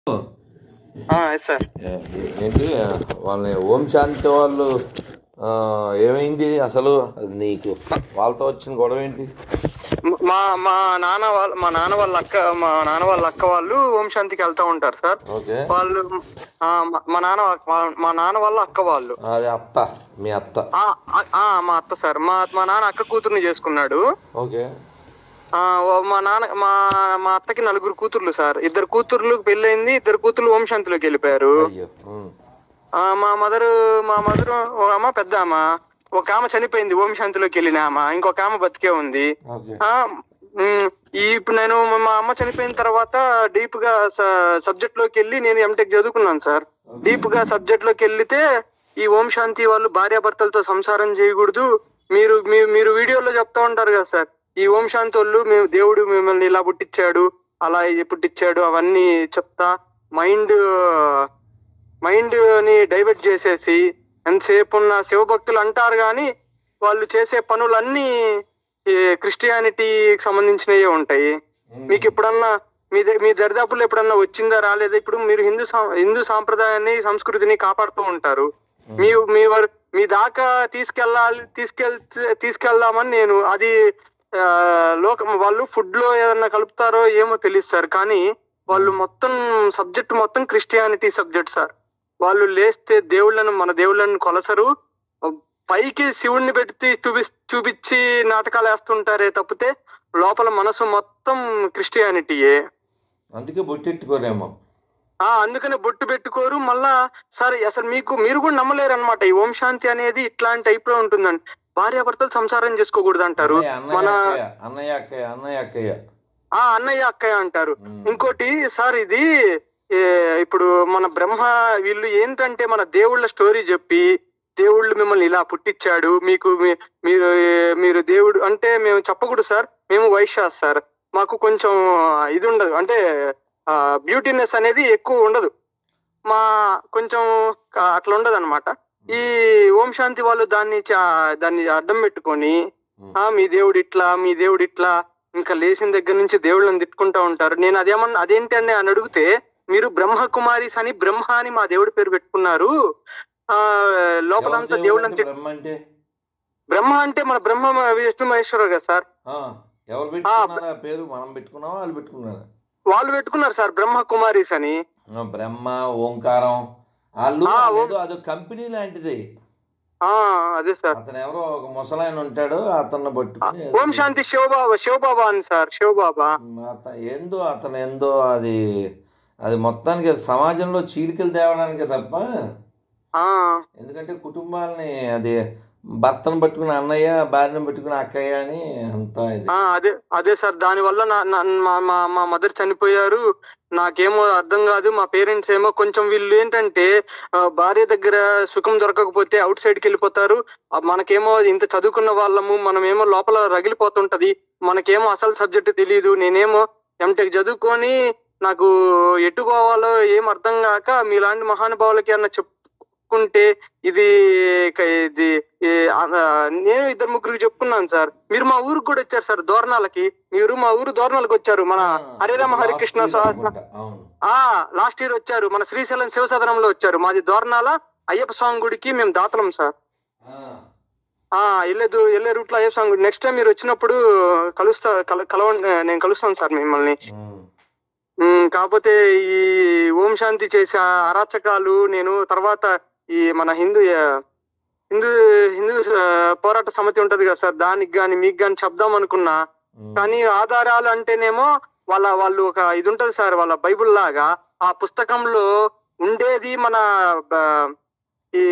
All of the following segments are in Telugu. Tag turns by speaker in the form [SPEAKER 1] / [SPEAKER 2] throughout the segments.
[SPEAKER 1] ఎస్ సార్
[SPEAKER 2] ఏ- ఏంటి వాళ్ళని ఓం శాంతి వాళ్ళు ఆ, ఏమైంది అసలు నీకు వాళ్ళతో వచ్చిన గొడవ ఏంటి
[SPEAKER 1] మా మా నాన్న వాళ్ళ మా నాన్న వాళ్ళ అక్క మా నాన్న వాళ్ళ అక్క వాళ్ళు ఓం శాంతికి వెళ్తా ఉంటారు సార్
[SPEAKER 2] ఓకే
[SPEAKER 1] వాళ్ళు ఆ, మా- మా నాన్న మా- మా నాన్న వాళ్ళ అక్క వాళ్ళు
[SPEAKER 2] అది అత్త మీ అత్త
[SPEAKER 1] ఆ, ఆ, ఆ, మా అత్త సార్ మా మా నాన్న అక్క కూతుర్ని చేసుకున్నాడు
[SPEAKER 2] ఓకే
[SPEAKER 1] ఆ, ఓ- మా నాన్న మా మా అత్తకి నలుగురు కూతుర్లు సార్ ఇద్దరు కూతుర్లు పెళ్ళయింది ఇద్దరు కూతుర్లు ఓం శాంతిలోకి వెళ్ళిపోయారు
[SPEAKER 2] అయ్యో ఉమ్.
[SPEAKER 1] ఆ, మా మదర్ మా మదర్ ఒక ఆమె పెద్ద ఆమె ఒక ఆమె చనిపోయింది ఓం శాంతిలోకి వెళ్ళిన ఆమె ఇంకొక ఆమె బతికే ఉంది
[SPEAKER 2] ఓకే
[SPEAKER 1] ఆ, మ్, ఈ ఇప్పుడు నేను మా అమ్మ చనిపోయిన తర్వాత డీప్ గా సబ్జెక్ట్ లోకి వెళ్ళి నేను ఎంటెక్ చదువుకున్నాను సార్ డీప్ గా సబ్జెక్ట్ లోకి వెళ్తే ఈ ఓం శాంతి వాళ్ళు భార్యాభర్తలతో సంసారం చేయకూడదు మీరు మీ- మీరు వీడియోలో చెప్తా ఉంటారు కదా సార్ ఈ ఓం శాంతి వాళ్ళు మేము దేవుడు మిమ్మల్ని ఇలా పుట్టించాడు అలా పుట్టించాడు అవన్నీ చెప్తా మైండ్ మైండ్ ని డైవర్ట్ చేసేసి ఎంతసేపు ఉన్న శివభక్తులు అంటారు కానీ వాళ్ళు చేసే పనులన్నీ ఈ క్రిస్టియానిటీకి సంబంధించినవే ఉంటాయి మీకు ఎప్పుడన్నా మీ ద- మీ దరిదాపుల్లో ఎప్పుడన్నా వచ్చిందా రాలేదా ఇప్పుడు మీరు హిందూ సా- హిందూ సాంప్రదాయాన్ని సంస్కృతిని కాపాడుతూ ఉంటారు మీ మీ వర- మీ దాకా తీసుకెళ్ళాలి తీసుకెళ్ తీసుకెళ్దామని నేను అది ఆ, లోకం వాళ్ళు ఫుడ్ లో ఏదన్నా కలుపుతారో ఏమో తెలియదు సార్ కానీ వాళ్ళు మొత్తం సబ్జెక్ట్ మొత్తం క్రిస్టియానిటీ సబ్జెక్ట్ సార్ వాళ్ళు లేస్తే దేవుళ్ళను మన దేవుళ్ళను కొలసరు పైకి శివుణ్ణి పెట్టి చూపి చూపించి నాటకాలు వేస్తుంటారే తప్పితే లోపల మనసు మొత్తం క్రిస్టియానిటీయే
[SPEAKER 2] అందుకే బొట్టెట్టుకోరేమో
[SPEAKER 1] ఆ అందుకనే బొట్టు పెట్టుకోరు మళ్ళా సరే అసలు మీకు మీరు కూడా నమ్మలేరు అనమాట ఈ ఓం శాంతి అనేది ఇట్లాంటి టైప్ లో ఉంటుందండి భార్యాభర్తలు సంసారం చేసుకోకూడదు అంటారు
[SPEAKER 2] అన్నయ్య
[SPEAKER 1] మన
[SPEAKER 2] అన్నయ్య అక్కయ్య అన్నయ్య అక్కయ్య అన్నయ్య అక్కయ్య
[SPEAKER 1] ఆ అన్నయ్య అక్కయ్య అంటారు
[SPEAKER 2] ఉమ్.
[SPEAKER 1] ఇంకోటి సార్ ఇది ఏ, ఇప్పుడు మన బ్రహ్మ వీళ్ళు ఏంటంటే మన దేవుళ్ళ స్టోరీ చెప్పి దేవుళ్ళు మిమ్మల్ని ఇలా పుట్టించాడు మీకు మీ- మీరు ఏ, మీరు దేవుడు అంటే మేము చెప్పకూడదు సార్ మేము వైశ్యాస్ సార్ మాకు కొంచెం ఇది ఉండదు అంటే బ్యూటీనెస్ అనేది ఎక్కువ ఉండదు మా కొంచెం క- అట్లా ఉండదు అనమాట ఈ ఓం శాంతి వాళ్ళు దాన్ని చా- దాన్ని అడ్డం పెట్టుకొని
[SPEAKER 2] ఉమ్.
[SPEAKER 1] ఆ మీ దేవుడు ఇట్లా మీ దేవుడు ఇట్లా ఇంకా లేచిన దగ్గర నుంచి దేవుళ్ళని తిట్టుకుంటా ఉంటారు నేను అదేమన్నా అదేంటి అని అని అడిగితే మీరు బ్రహ్మ కుమారిస్ అని బ్రహ్మ అని మా దేవుడి పేరు పెట్టుకున్నారు ఆ లోపలంతా
[SPEAKER 2] ఎవరు
[SPEAKER 1] దేవుళ్ళని
[SPEAKER 2] దేవుడు
[SPEAKER 1] తిట్-
[SPEAKER 2] బ్రహ్మ అంటే
[SPEAKER 1] బ్రహ్మ అంటే మన బ్రహ్మ విష్ణు మహేశ్వరు కదా సార్
[SPEAKER 2] ఆ, ఎవరు పెట్టుకున్నారా పేరు మనం పెట్టుకున్నావా వాళ్ళు పెట్టుకున్నారా
[SPEAKER 1] వాళ్ళు పెట్టుకున్నారు సార్ బ్రహ్మ కుమారిస్ అని
[SPEAKER 2] ఆ, బ్రహ్మ ఓంకారం వాళ్ళు
[SPEAKER 1] ఆ, ఓం-
[SPEAKER 2] అదేదో అది కంపెనీ లాంటిది
[SPEAKER 1] ఆ అదే సార్
[SPEAKER 2] అతను ఎవరో ఒక ముసలాయన ఉంటాడు అతన్ని పట్టుకుని
[SPEAKER 1] ఓం శాంతి శివబాబా శివబాబా అని సార్ శివబాబా
[SPEAKER 2] అత- ఏందో అతను ఏందో అది అది మొత్తానికి అది సమాజంలో చీలికలు తేవడానికి తప్ప
[SPEAKER 1] ఆ
[SPEAKER 2] ఎందుకంటే కుటుంబాలని అది భర్తను పట్టుకుని అన్నయ్య భార్యను పట్టుకుని అక్కయ్య అని అంతా ఇది
[SPEAKER 1] ఆ అదే అదే సార్ దాని వల్ల నా నా- మా మా మా మదర్ చనిపోయారు నాకేమో అర్థం కాదు మా పేరెంట్స్ ఏమో కొంచెం వీళ్ళు ఏంటంటే ఆ, భార్య దగ్గర సుఖం దొరకకపోతే అవుట్ సైడ్కి వెళ్ళిపోతారు ఆ, మనకేమో ఇంత చదువుకున్న వాళ్ళము మనమేమో లోపల రగిలిపోతుంటది మనకేమో అసలు సబ్జెక్ట్ తెలియదు నేనేమో ఎంటెక్ చదువుకొని నాకు ఎటు పోవాలో ఏం అర్థం కాక మీలాంటి మహానుభావులకి అన్న చెప్పుకుంటే ఇది క- ఇది ఈ, ఆ, నేను ఇద్దరు ముగ్గురికి చెప్పుకున్నాను సార్ మీరు మా ఊరికి కూడా వచ్చారు సార్ దోరణాలకి మీరు మా ఊరు దోరణాలకు వచ్చారు మన హరిరామ హరికృష్ణ సహస్ర
[SPEAKER 2] అవును
[SPEAKER 1] ఆ లాస్ట్ ఇయర్ వచ్చారు మన శ్రీశైలం శివసదనంలో వచ్చారు మాది దోరణాల అయ్యప్ప స్వామి గుడికి మేము దాతలం సార్
[SPEAKER 2] ఆ,
[SPEAKER 1] ఆ వెళ్ళేదు వెళ్ళే రూట్ లో అయ్యప్ప స్వామి గుడి నెక్స్ట్ టైం మీరు వచ్చినప్పుడు కలుస్తా కల కలవ నేను కలుస్తాను సార్ మిమ్మల్ని
[SPEAKER 2] ఉమ్,
[SPEAKER 1] ఉమ్, కాకపోతే ఈ ఓం శాంతి చేసే ఆ అరాచకాలు నేను తర్వాత ఈ మన హిందూ ఆ, హిందూ హిందూ ఆ, పోరాట సమితి ఉంటది కదా సార్ దానికి గాని మీకు గాని చెప్దాం అనుకున్నా
[SPEAKER 2] ఉమ్.
[SPEAKER 1] కానీ ఆధారాలు అంటేనేమో వాళ్ళ వాళ్ళు ఒక ఇది ఉంటది సార్ వాళ్ళ బైబుల్ లాగా ఆ పుస్తకంలో ఉండేది మన బ- ఈ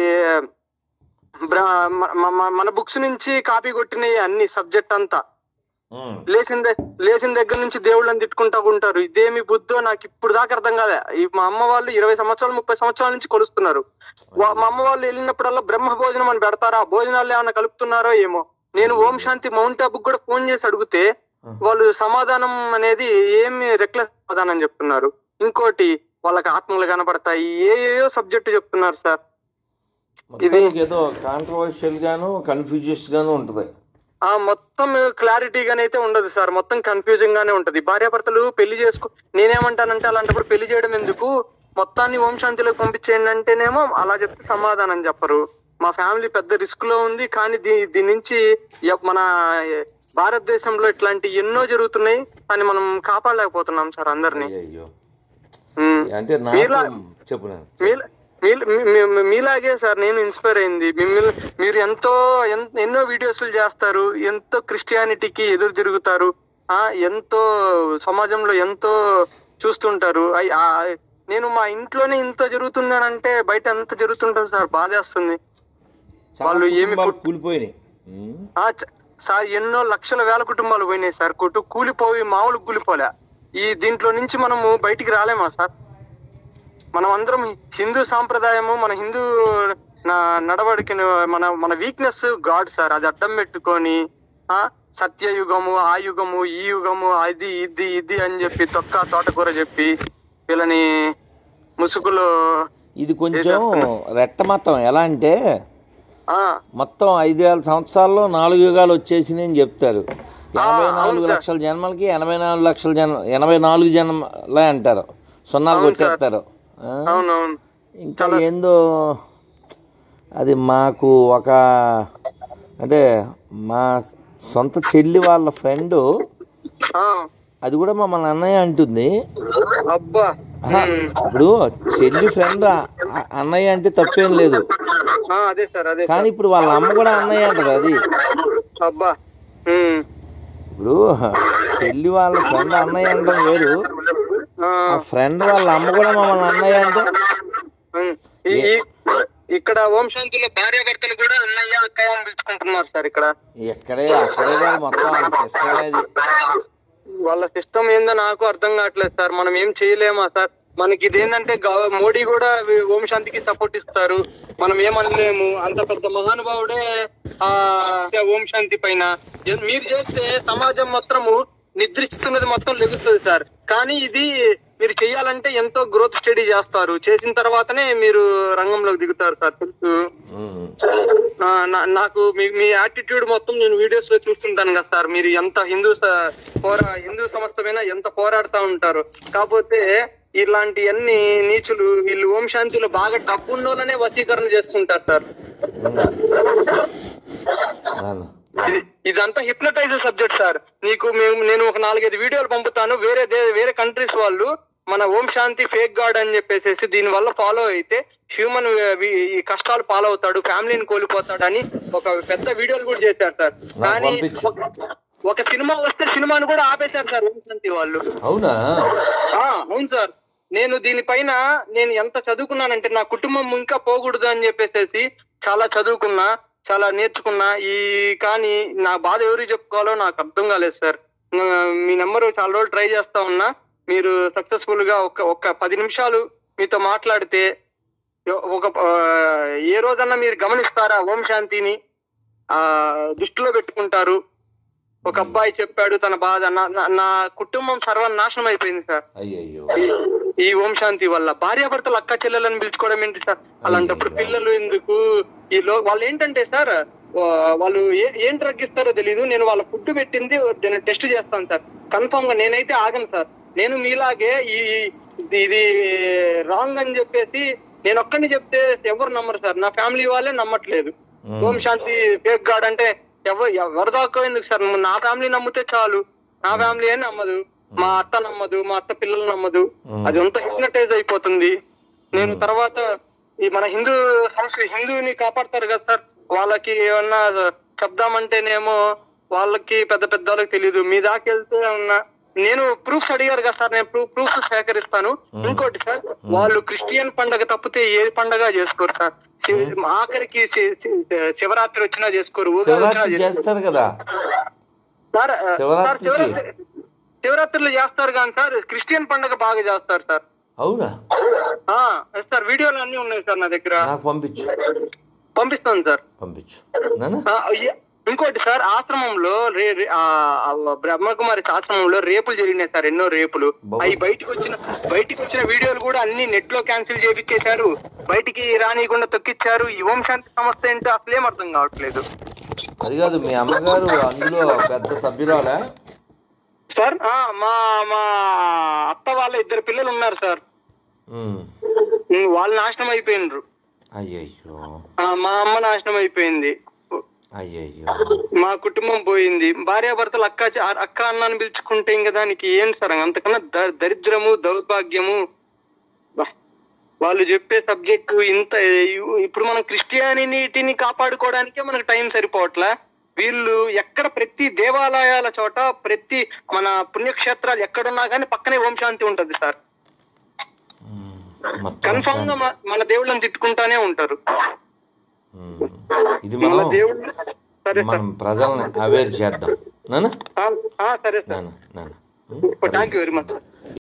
[SPEAKER 1] బ్ర- మ- మ- మన బుక్స్ నుంచి కాపీ కొట్టినవి అన్ని సబ్జెక్ట్ అంతా
[SPEAKER 2] ఉమ్.
[SPEAKER 1] లేచిన ద- లేచిన దగ్గర నుంచి దేవుళ్ళని తిట్టుకుంటా ఉంటారు ఇదేమి బుద్ధో నాకు ఇప్పుడు దాకా అర్థం కాలే ఈ మా అమ్మ వాళ్ళు ఇరవై సంవత్సరాలు ముప్పై సంవత్సరాల నుంచి కొలుస్తున్నారు వా- మా అమ్మ వాళ్ళు వెళ్ళినప్పుడల్లా బ్రహ్మ భోజనం అని పెడతారా ఆ భోజనాలు ఏమైనా కలుపుతున్నారో ఏమో నేను ఓం శాంతి మౌంట్ ఆబుక్ కూడా ఫోన్ చేసి అడిగితే వాళ్ళు సమాధానం అనేది ఏమి రెక్లెస్ సమాధానం చెప్తున్నారు ఇంకోటి వాళ్ళకి ఆత్మలు కనపడతాయి ఏయో సబ్జెక్టు చెప్తున్నారు సార్
[SPEAKER 2] మొత్తానికి ఏదో కాంట్రవర్షియల్ గాను కన్ఫ్యూజియస్ గాను ఉంటది
[SPEAKER 1] ఆ మొత్తం క్లారిటీగానైతే ఉండదు సార్ మొత్తం కన్ఫ్యూజింగ్ గానే ఉంటది భార్యాభర్తలు పెళ్లి చేసుకో నేనేమంటానంటే అలాంటప్పుడు పెళ్లి చేయడం ఎందుకు మొత్తాన్ని ఓం శాంతిలోకి పంపించేయండి అంటేనేమో అలా చెప్తే సమాధానం చెప్పరు మా ఫ్యామిలీ పెద్ద రిస్క్ లో ఉంది కానీ దీ- దీని నుంచి ఎ- మన భారతదేశంలో ఇట్లాంటి ఎన్నో జరుగుతున్నాయి అని మనం కాపాడలేకపోతున్నాం సార్ అందరినీ
[SPEAKER 2] అయ్యో
[SPEAKER 1] ఉమ్.
[SPEAKER 2] అంటే నాకు
[SPEAKER 1] మీలా-
[SPEAKER 2] చెప్పు నేను
[SPEAKER 1] మీల- మీల- మీ- మీ- మీలాగే సార్ నేను ఇన్స్పైర్ అయింది మిమ్మల్ని మీరు ఎంతో ఎన్- ఎన్నో వీడియోస్లు చేస్తారు ఎంతో క్రిస్టియానిటీకి ఎదురు తిరుగుతారు ఆ ఎంతో సమాజంలో ఎంతో చూస్తుంటారు అయ్- ఆ, నేను మా ఇంట్లోనే ఇంత జరుగుతున్నానంటే బయట ఎంత జరుగుతుంటుంది సార్ బాధేస్తుంది
[SPEAKER 2] చాలా
[SPEAKER 1] వాళ్ళు ఏమి
[SPEAKER 2] కుటుంబాలు
[SPEAKER 1] పుట్-
[SPEAKER 2] కూలిపోయినాయి ఉమ్.
[SPEAKER 1] ఆ చ- సార్ ఎన్నో లక్షల వేల కుటుంబాలు పోయినాయి సార్ కుటు కూలిపోయి మామూలు కూలిపోలే ఈ దీంట్లో నుంచి మనము బయటికి రాలేమా సార్ మనం అందరం హిందూ సాంప్రదాయము మన హిందూ నా- నడవడికను మన మన వీక్నెస్ గాడ్ సార్ అది అడ్డం పెట్టుకొని ఆ సత్యయుగము ఆ యుగము ఈ యుగము అది ఇది ఇది అని చెప్పి తొక్క తోటకూర చెప్పి వీళ్ళని ముసుగులో
[SPEAKER 2] ఇది కొంచెం
[SPEAKER 1] చేసేస్తున్నా.
[SPEAKER 2] రెట్టమతం ఎలా అంటే
[SPEAKER 1] ఆ
[SPEAKER 2] మొత్తం ఐదు వేల సంవత్సరాల్లో నాలుగు యుగాలు వచ్చేసినాయి అని చెప్తారు ఎనభై
[SPEAKER 1] అవును
[SPEAKER 2] నాలుగు
[SPEAKER 1] సార్.
[SPEAKER 2] లక్షల జన్మలకి ఎనభై నాలుగు లక్షల జన్మ ఎనభై నాలుగు జన్మలే అంటారు సున్నాలు
[SPEAKER 1] అవును సార్.
[SPEAKER 2] కొట్టేస్తారు ఆ?
[SPEAKER 1] అవునవును
[SPEAKER 2] ఇంకా ఏందో అది మాకు ఒక అంటే మా సొంత చెల్లి వాళ్ళ ఫ్రెండ్
[SPEAKER 1] ఆ,
[SPEAKER 2] అది కూడా మమ్మల్ని అన్నయ్య అంటుంది
[SPEAKER 1] అబ్బా
[SPEAKER 2] ఆహా, ఇప్పుడు చెల్లి ఫ్రెండ్ అన్నయ్య అంటే తప్పేం లేదు
[SPEAKER 1] ఆ, అదే సార్ అదే
[SPEAKER 2] కానీ ఇప్పుడు వాళ్ళ అమ్మ కూడా అన్నయ్య అంటది అది
[SPEAKER 1] అబ్బా ఉమ్.
[SPEAKER 2] ఇప్పుడు చెల్లి వాళ్ళ ఫ్రెండ్ అన్నయ్య అనడం వేరు
[SPEAKER 1] ఆ,
[SPEAKER 2] ఆ ఫ్రెండ్ వాళ్ళ అమ్మ కూడా మమ్మల్ని అన్నయ్య అంటే
[SPEAKER 1] ఉమ్. ఈ- ఈ- ఇక్కడ ఓం శాంతిలో భార్య భర్తలు కూడా అన్నయ్య అక్కయ్య అని పిలుచుకుంటున్నారు సార్ ఇక్కడ
[SPEAKER 2] ఎక్కడే అక్కడే కాదు మొత్తం వాళ్ళ సిస్టమ్ అది
[SPEAKER 1] వాళ్ళ సిస్టమ్ ఏందో నాకు అర్థం కావట్లేదు సార్ మనం ఏం చేయలేమా సార్ మనకి ఇదేంటంటే గవ- మోడీ కూడా వి- ఓం శాంతికి సపోర్ట్ ఇస్తారు మనం ఏమనలేము అంత పెద్ద మహానుభావుడే ఆ ఓం శాంతి పైన ఏ- మీరు చేస్తే సమాజం మొత్తము నిద్రిస్తున్నది మొత్తం లెగుస్తుంది సార్ కానీ ఇది మీరు చేయాలంటే ఎంతో గ్రోత్ స్టడీ చేస్తారు చేసిన తర్వాతనే మీరు రంగంలోకి దిగుతారు సార్ తెలుసు
[SPEAKER 2] ఉమ్.
[SPEAKER 1] ఆ, నా- నాకు మీ మీ యాటిట్యూడ్ మొత్తం నేను వీడియోస్ లో చూస్తుంటాను కదా సార్ మీరు ఎంత హిందూ స- పోరా హిందూ సంస్థమైనా ఎంత పోరాడుతా ఉంటారు కాకపోతే ఇలాంటి అన్ని నీచులు వీళ్ళు ఓం శాంతిలో బాగా డబ్బు ఉన్నోళ్ళనే వశీకరణ చేస్తుంటారు సార్
[SPEAKER 2] నాన్న.
[SPEAKER 1] ఇది ఇదంతా హిప్నటైజ్ సబ్జెక్ట్ సార్ నీకు మేము నేను ఒక నాలుగైదు వీడియోలు పంపుతాను వేరే దే- వేరే కంట్రీస్ వాళ్ళు మన ఓం శాంతి ఫేక్ గాడ్ అని చెప్పేసి దీని వల్ల ఫాలో అయితే హ్యూమన్ ఈ కష్టాలు పాలవుతాడు ఫ్యామిలీని కోల్పోతాడు అని ఒక పెద్ద వీడియోలు కూడా చేశారు సార్
[SPEAKER 2] నాకు
[SPEAKER 1] కానీ
[SPEAKER 2] పంపించు.
[SPEAKER 1] ఒక- ఒక సినిమా వస్తే సినిమాను కూడా ఆపేశారు సార్ ఓం శాంతి వాళ్ళు
[SPEAKER 2] అవునా
[SPEAKER 1] ఆ, అవును సార్ నేను దీనిపైన నేను ఎంత చదువుకున్నానంటే నా కుటుంబం ఇంకా పోకూడదు అని చెప్పేసి చాలా చదువుకున్నా చాలా నేర్చుకున్నా ఈ కానీ నా బాధ ఎవరికి చెప్పుకోవాలో నాకు అర్థం కాలేదు సార్ నా- మీ నెంబర్ చాలా రోజులు ట్రై చేస్తా ఉన్నా మీరు సక్సెస్ఫుల్ గా ఒక ఒక పది నిమిషాలు మీతో మాట్లాడితే ఎ- ఒక ఆ, ఏ రోజన్నా మీరు గమనిస్తారా ఓం శాంతిని ఆ దృష్టిలో పెట్టుకుంటారు ఒక అబ్బాయి చెప్పాడు తన బాధ నా- నా- నా కుటుంబం సర్వనాశనం అయిపోయింది సార్
[SPEAKER 2] అయ్యయ్యో
[SPEAKER 1] ఈ- ఈ ఓం శాంతి వల్ల భార్యాభర్తలు అక్క చెల్లెలను పిలుచుకోవడం ఏంటి సార్ అలాంటప్పుడు పిల్లలు ఎందుకు ఈ లో వాళ్ళు ఏంటంటే సార్ వా- వాళ్ళు ఏ- ఏం డ్రగ్ ఇస్తారో తెలియదు నేను వాళ్ళ ఫుడ్ పెట్టింది నేను టెస్ట్ చేస్తాను సార్ కన్ఫర్మ్ గా నేనైతే ఆగను సార్ నేను మీలాగే ఈ ఇది- ఇది రాంగ్ అని చెప్పేసి నేను ఒక్కడిని చెప్తే ఎవరు నమ్మరు సార్ నా ఫ్యామిలీ వాళ్ళే నమ్మట్లేదు ఓం శాంతి ఫేక్ గాడ్ అంటే ఎవరు ఎవరు దాకా ఎందుకు సార్ నా ఫ్యామిలీ నమ్మితే చాలు నా ఫ్యామిలీ ఏం నమ్మదు మా అత్త నమ్మదు మా అత్త పిల్లలు నమ్మదు అది అంత హిప్నటైజ్ అయిపోతుంది నేను తర్వాత ఈ మన హిందూ సంస్కృతి హిందూని కాపాడతారు కదా సార్ వాళ్ళకి ఏమన్నా చెప్దామంటేనేమో వాళ్ళకి పెద్ద పెద్ద వాళ్ళకి తెలియదు మీ దాకా వెళ్తే ఏమన్నా నేను ప్రూఫ్స్ అడిగారు కదా సార్ నేను ప్రూఫ్స్ సేకరిస్తాను ఇంకోటి సార్ వాళ్ళు క్రిస్టియన్ పండగ తప్పితే ఏ పండగ చేసుకోరు సార్ శివ- ఆఖరికి శి- శి- శివరాత్రి వచ్చినా చేసుకోరు ఉగాది వచ్చినా
[SPEAKER 2] శివరాత్రి
[SPEAKER 1] చేసుకోరు.
[SPEAKER 2] చేస్తారు కదా
[SPEAKER 1] సార్ ఆ, సార్
[SPEAKER 2] శివరాత్రికి?
[SPEAKER 1] శివరాత్రి శివరాత్రిలో చేస్తారు కానీ సార్ క్రిస్టియన్ పండగ బాగా చేస్తారు సార్
[SPEAKER 2] అవునా
[SPEAKER 1] ఆ, సార్ వీడియోలు అన్ని ఉన్నాయి సార్ నా దగ్గర
[SPEAKER 2] నాకు పంపించు
[SPEAKER 1] పంపిస్తాను సార్
[SPEAKER 2] పంపించు నాన్న
[SPEAKER 1] ఆ, అయ్య- ఇంకోటి సార్ ఆశ్రమంలో రే రే- ఆ, ఆ బ్రహ్మకుమారి ఆశ్రమంలో రేపులు జరిగినాయి సార్ ఎన్నో రేపులు
[SPEAKER 2] బాబోయ్.
[SPEAKER 1] అవి బయటకు వచ్చిన బయటికి వచ్చిన వీడియోలు కూడా అన్ని నెట్ లో క్యాన్సిల్ చేపించేశారు బయటికి రానియకుండా తొక్కిచ్చారు ఈ ఓం శాంతి సంస్థ ఏంటో అసలేం అర్థం కావట్లేదు
[SPEAKER 2] అది కాదు మీ అమ్మగారు అందులో పెద్ద సభ్యురాలా
[SPEAKER 1] సార్ ఆ, మా మా అత్త వాళ్ళ ఇద్దరు పిల్లలు ఉన్నారు సార్
[SPEAKER 2] ఉమ్.
[SPEAKER 1] ఉమ్, వాళ్ళు నాశనం అయిపోయినరు
[SPEAKER 2] అయ్యయ్యో
[SPEAKER 1] ఆ, మా అమ్మ నాశనం అయిపోయింది
[SPEAKER 2] అయ్యయ్యో
[SPEAKER 1] మా కుటుంబం పోయింది భార్యాభర్తలు అక్క చ- అక్క అన్నాన్ని పిలుచుకుంటే ఇంకా దానికి ఏం సార్ అంతకన్నా ద- దరిద్రము దౌర్భాగ్యము బా. వాళ్ళు చెప్పే సబ్జెక్టు ఇంత ఇప్పుడు మనం క్రిస్టియానిటీని కాపాడుకోవడానికే మనకు టైం సరిపోవట్లా వీళ్ళు ఎక్కడ ప్రతి దేవాలయాల చోట ప్రతి మన పుణ్యక్షేత్రాలు ఎక్కడున్నా కానీ పక్కనే ఓం శాంతి ఉంటది సార్
[SPEAKER 2] ఉమ్. మొత్తం
[SPEAKER 1] కన్ఫామ్ గా మన- మన దేవుళ్ళని తిట్టుకుంటానే ఉంటారు
[SPEAKER 2] ఉమ్. ఇది
[SPEAKER 1] మన
[SPEAKER 2] మనం
[SPEAKER 1] దేవుళ్ళు సరే సార్
[SPEAKER 2] మనం ప్రజల్ని అవేర్ చేద్దాం నాన్న
[SPEAKER 1] ఆ, ఆ, సరే సార్
[SPEAKER 2] నాన్న నాన్న um.
[SPEAKER 1] Thank you very much sir